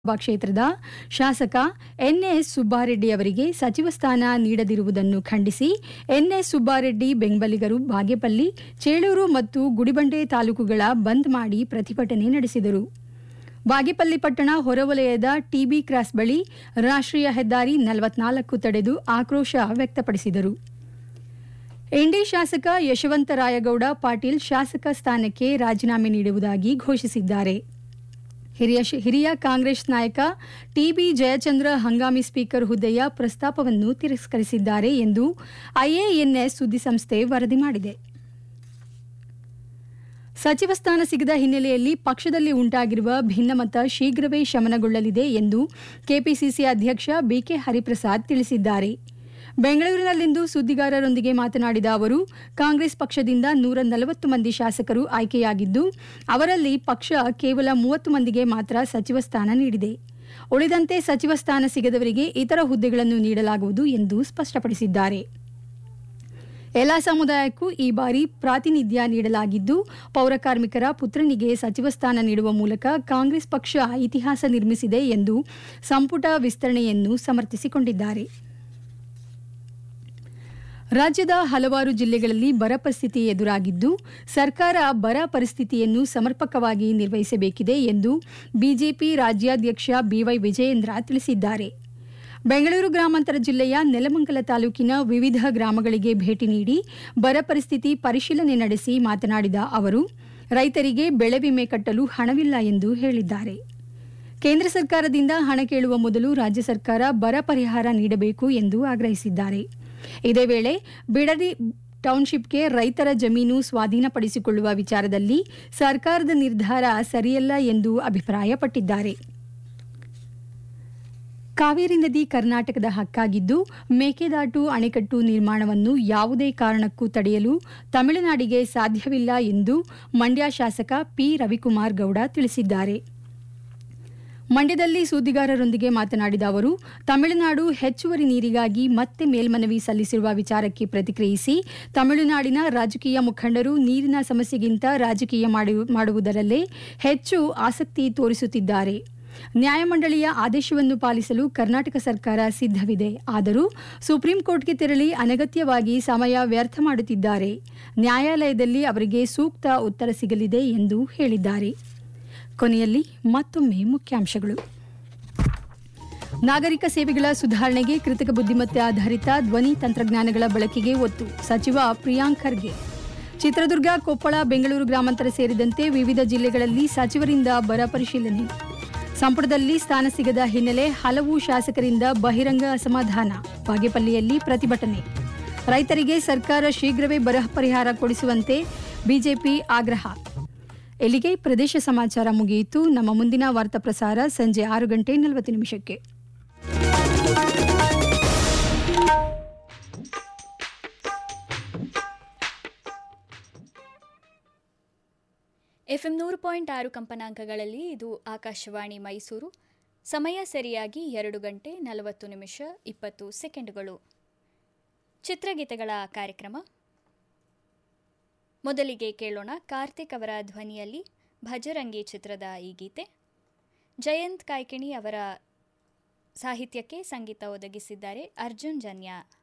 ಲೋಕಸಭಾ ಕ್ಷೇತ್ರದ ಶಾಸಕ ಎನ್ಎಸ್ ಸುಬ್ಬಾರೆಡ್ಡಿ ಅವರಿಗೆ ಸಚಿವ ಸ್ಥಾನ ನೀಡದಿರುವುದನ್ನು ಖಂಡಿಸಿ ಎನ್ಎಸ್ ಸುಬ್ಬಾರೆಡ್ಡಿ ಬೆಂಬಲಿಗರು ಬಾಗೇಪಲ್ಲಿ ಚೇಳೂರು ಮತ್ತು ಗುಡಿಬಂಡೆ ತಾಲೂಕುಗಳ ಬಂದ್ ಮಾಡಿ ಪ್ರತಿಭಟನೆ ನಡೆಸಿದರು ಬಾಗೇಪಲ್ಲಿ ಪಟ್ಟಣ ಹೊರವಲಯದ ಟಿಬಿ ಕ್ರಾಸ್ ಬಳಿ ರಾಷ್ಟ್ರೀಯ ಹೆದ್ದಾರಿ ನಲವತ್ನಾಲ್ಕು ತಡೆದು ಆಕ್ರೋಶ ವ್ಯಕ್ತಪಡಿಸಿದರು ಇಂಡಿ ಶಾಸಕ ಯಶವಂತರಾಯಗೌಡ ಪಾಟೀಲ್ ಶಾಸಕ ಸ್ಥಾನಕ್ಕೆ ರಾಜೀನಾಮೆ ನೀಡುವುದಾಗಿ ಘೋಷಿಸಿದ್ದಾರೆ ಹಿರಿಯ ಹಿರಿಯ ಕಾಂಗ್ರೆಸ್ ನಾಯಕ ಟಿಬಿ ಜಯಚಂದ್ರ ಹಂಗಾಮಿ ಸ್ಪೀಕರ್ ಹುದ್ದೆಯ ಪ್ರಸ್ತಾಪವನ್ನು ತಿರಸ್ಕರಿಸಿದ್ದಾರೆ ಎಂದು ಐಎಎನ್ಎಸ್ ಸುದ್ದಿಸಂಸ್ಥೆ ವರದಿ ಮಾಡಿದೆ ಸಚಿವ ಸ್ಥಾನ ಸಿಗದ ಹಿನ್ನೆಲೆಯಲ್ಲಿ ಪಕ್ಷದಲ್ಲಿ ಉಂಟಾಗಿರುವ ಭಿನ್ನಮತ ಶೀಘ್ರವೇ ಶಮನಗೊಳ್ಳಲಿದೆ ಎಂದು ಕೆಪಿಸಿಸಿ ಅಧ್ಯಕ್ಷ ಬಿಕೆ ಹರಿಪ್ರಸಾದ್ ತಿಳಿಸಿದ್ದಾರೆ ಬೆಂಗಳೂರಿನಲ್ಲಿಂದು ಸುದ್ದಿಗಾರರೊಂದಿಗೆ ಮಾತನಾಡಿದ ಅವರು ಕಾಂಗ್ರೆಸ್ ಪಕ್ಷದಿಂದ ನೂರ ನಲವತ್ತು ಮಂದಿ ಶಾಸಕರು ಆಯ್ಕೆಯಾಗಿದ್ದು ಅವರಲ್ಲಿ ಪಕ್ಷ ಕೇವಲ ಮೂವತ್ತು ಮಂದಿಗೆ ಮಾತ್ರ ಸಚಿವ ಸ್ಥಾನ ನೀಡಿದೆ ಉಳಿದಂತೆ ಸಚಿವ ಸ್ಥಾನ ಸಿಗದವರಿಗೆ ಇತರ ಹುದ್ದೆಗಳನ್ನು ನೀಡಲಾಗುವುದು ಎಂದು ಸ್ಪಷ್ಟಪಡಿಸಿದ್ದಾರೆ ಎಲ್ಲಾ ಸಮುದಾಯಕ್ಕೂ ಈ ಬಾರಿ ಪ್ರಾತಿನಿಧ್ಯ ನೀಡಲಾಗಿದ್ದು ಪೌರಕಾರ್ಮಿಕರ ಪುತ್ರನಿಗೆ ಸಚಿವ ಸ್ಥಾನ ನೀಡುವ ಮೂಲಕ ಕಾಂಗ್ರೆಸ್ ಪಕ್ಷ ಇತಿಹಾಸ ನಿರ್ಮಿಸಿದೆ ಎಂದು ಸಂಪುಟ ವಿಸ್ತರಣೆಯನ್ನು ಸಮರ್ಥಿಸಿಕೊಂಡಿದ್ದಾರೆ ರಾಜ್ಯದ ಹಲವಾರು ಜಿಲ್ಲೆಗಳಲ್ಲಿ ಬರ ಪರಿಸ್ಥಿತಿ ಎದುರಾಗಿದ್ದು ಸರ್ಕಾರ ಬರ ಪರಿಸ್ಥಿತಿಯನ್ನು ಸಮರ್ಪಕವಾಗಿ ನಿರ್ವಹಿಸಬೇಕಿದೆ ಎಂದು ಬಿಜೆಪಿ ರಾಜ್ಯಾಧ್ಯಕ್ಷ ಬಿವೈ ವಿಜಯೇಂದ್ರ ತಿಳಿಸಿದ್ದಾರೆ ಬೆಂಗಳೂರು ಗ್ರಾಮಾಂತರ ಜಿಲ್ಲೆಯ ನೆಲಮಂಗಲ ತಾಲೂಕಿನ ವಿವಿಧ ಗ್ರಾಮಗಳಿಗೆ ಭೇಟಿ ನೀಡಿ ಬರ ಪರಿಸ್ಥಿತಿ ಪರಿಶೀಲನೆ ನಡೆಸಿ ಮಾತನಾಡಿದ ಅವರು ರೈತರಿಗೆ ಬೆಳೆ ವಿಮೆ ಕಟ್ಟಲು ಹಣವಿಲ್ಲ ಎಂದು ಹೇಳಿದ್ದಾರೆ ಕೇಂದ್ರ ಸರ್ಕಾರದಿಂದ ಹಣ ಕೇಳುವ ಮೊದಲು ರಾಜ್ಯ ಸರ್ಕಾರ ಬರ ಪರಿಹಾರ ನೀಡಬೇಕು ಎಂದು ಆಗ್ರಹಿಸಿದ್ದಾರೆ ಇದೇ ವೇಳೆ ಬಿಡದಿ ಟೌನ್ಶಿಪ್ಗೆ ರೈತರ ಜಮೀನು ಸ್ವಾಧೀನಪಡಿಸಿಕೊಳ್ಳುವ ವಿಚಾರದಲ್ಲಿ ಸರ್ಕಾರದ ನಿರ್ಧಾರ ಸರಿಯಲ್ಲ ಎಂದು ಅಭಿಪ್ರಾಯಪಟ್ಟಿದ್ದಾರೆ ಕಾವೇರಿ ನದಿ ಕರ್ನಾಟಕದ ಹಕ್ಕಾಗಿದ್ದು ಮೇಕೆದಾಟು ಅಣೆಕಟ್ಟು ನಿರ್ಮಾಣವನ್ನು ಯಾವುದೇ ಕಾರಣಕ್ಕೂ ತಡೆಯಲು ತಮಿಳುನಾಡಿಗೆ ಸಾಧ್ಯವಿಲ್ಲ ಎಂದು ಮಂಡ್ಯ ಶಾಸಕ ಪಿ ರವಿಕುಮಾರ್ ಗೌಡ ತಿಳಿಸಿದ್ದಾರೆ ಮಂಡ್ಯದಲ್ಲಿ ಸುದ್ದಿಗಾರರೊಂದಿಗೆ ಮಾತನಾಡಿದ ಅವರು ತಮಿಳುನಾಡು ಹೆಚ್ಚುವರಿ ನೀರಿಗಾಗಿ ಮತ್ತೆ ಮೇಲ್ಮನವಿ ಸಲ್ಲಿಸಿರುವ ವಿಚಾರಕ್ಕೆ ಪ್ರತಿಕ್ರಿಯಿಸಿ ತಮಿಳುನಾಡಿನ ರಾಜಕೀಯ ಮುಖಂಡರು ನೀರಿನ ಸಮಸ್ಯೆಗಿಂತ ರಾಜಕೀಯ ಮಾಡುವುದರಲ್ಲೇ ಹೆಚ್ಚು ಆಸಕ್ತಿ ತೋರಿಸುತ್ತಿದ್ದಾರೆ ನ್ಯಾಯಮಂಡಳಿಯ ಆದೇಶವನ್ನು ಪಾಲಿಸಲು ಕರ್ನಾಟಕ ಸರ್ಕಾರ ಸಿದ್ಧವಿದೆ ಆದರೂ ಸುಪ್ರೀಂ ಕೋರ್ಟ್ಗೆ ತೆರಳಿ ಅನಗತ್ಯವಾಗಿ ಸಮಯ ವ್ಯರ್ಥ ಮಾಡುತ್ತಿದ್ದಾರೆ ನ್ಯಾಯಾಲಯದಲ್ಲಿ ಅವರಿಗೆ ಸೂಕ್ತ ಉತ್ತರ ಸಿಗಲಿದೆ ಎಂದು ಹೇಳಿದ್ದಾರೆ ಕೊನೆಯಲ್ಲಿ ಮತ್ತೊಮ್ಮೆ ಮುಖ್ಯಾಂಶಗಳು ನಾಗರಿಕ ಸೇವೆಗಳ ಸುಧಾರಣೆಗೆ ಕೃತಕ ಬುದ್ದಿಮತ್ತೆ ಆಧಾರಿತ ಧ್ವನಿ ತಂತ್ರಜ್ಞಾನಗಳ ಬಳಕೆಗೆ ಒತ್ತು ಸಚಿವ ಪ್ರಿಯಾಂಕ್ ಖರ್ಗೆ ಚಿತ್ರದುರ್ಗ ಕೊಪ್ಪಳ ಬೆಂಗಳೂರು ಗ್ರಾಮಾಂತರ ಸೇರಿದಂತೆ ವಿವಿಧ ಜಿಲ್ಲೆಗಳಲ್ಲಿ ಸಚಿವರಿಂದ ಬರ ಪರಿಶೀಲನೆ ಸಂಪುಟದಲ್ಲಿ ಸ್ಥಾನ ಸಿಗದ ಹಿನ್ನೆಲೆ ಹಲವು ಶಾಸಕರಿಂದ ಬಹಿರಂಗ ಅಸಮಾಧಾನ ಬಾಗೇಪಲ್ಲಿಯಲ್ಲಿ ಪ್ರತಿಭಟನೆ ರೈತರಿಗೆ ಸರ್ಕಾರ ಶೀಘ್ರವೇ ಬರ ಪರಿಹಾರ ಕೊಡಿಸುವಂತೆ ಬಿಜೆಪಿ ಆಗ್ರಹ ಇಲ್ಲಿಗೆ ಪ್ರದೇಶ ಸಮಾಚಾರ ಮುಗಿಯಿತು ನಮ್ಮ ಮುಂದಿನ ವಾರ್ತಾ ಪ್ರಸಾರ ಸಂಜೆ ಆರು ಗಂಟೆ ನಲವತ್ತು ನಿಮಿಷಕ್ಕೆ ಎಫ್ಎಂ ನೂರು ಪಾಯಿಂಟ್ ಆರು ಕಂಪನಾಂಕಗಳಲ್ಲಿ ಇದು ಆಕಾಶವಾಣಿ ಮೈಸೂರು ಸಮಯ ಸರಿಯಾಗಿ ಎರಡು ಗಂಟೆ ನಲವತ್ತು ನಿಮಿಷ ಇಪ್ಪತ್ತು ಸೆಕೆಂಡುಗಳು ಚಿತ್ರಗೀತೆಗಳ ಕಾರ್ಯಕ್ರಮ ಮೊದಲಿಗೆ ಕೇಳೋಣ ಕಾರ್ತಿಕ್ ಅವರ ಧ್ವನಿಯಲ್ಲಿ ಭಜರಂಗಿ ಚಿತ್ರದ ಈ ಗೀತೆ ಜಯಂತ್ ಕಾಯ್ಕಿಣಿ ಅವರ ಸಾಹಿತ್ಯಕ್ಕೆ ಸಂಗೀತ ಒದಗಿಸಿದ್ದಾರೆ ಅರ್ಜುನ್ ಜನ್ಯ